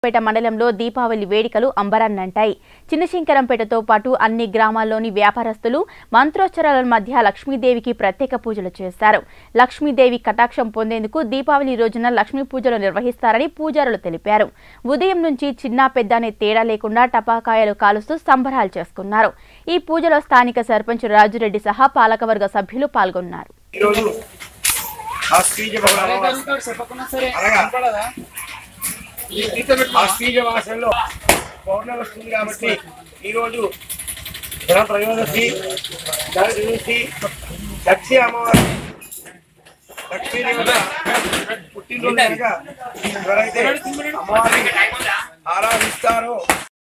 పేట మండలంలో దీపావళి వేడుకలు అంబరాన్నంటాయి చిన్నశంకరంపేటతో పాటు అన్ని గ్రామాల్లోని వ్యాపారస్తులు మంత్రోచ్చరాల మధ్య లక్ష్మీదేవికి ప్రత్యేక పూజలు చేశారు లక్ష్మీదేవి కటాక్షం పొందేందుకు దీపావళి రోజున లక్ష్మీ పూజలు నిర్వహిస్తారని పూజారులు తెలిపారు ఉదయం నుంచి చిన్న పెద్ద అనే తేడా లేకుండా టపాకాయలు కాలుస్తూ సంబరాలు చేసుకున్నారు ఈ పూజలో స్థానిక సర్పంచ్ రాజురెడ్డి సహా పాలకవర్గ సభ్యులు పాల్గొన్నారు ఈరోజు ఆస్పీజ అమావాస్య అనగా ఆస్పీజ మాసంలో పౌర్ణమి వస్తుంది కాబట్టి ఈరోజు ధన త్రయోదశి ధన త్రయోదశి దక్షి అమావాస్య లక్ష్మీదేవత పుట్టినరోజు కనుక ఎవరైతే అమ్మవారిని ఆరాధిస్తారో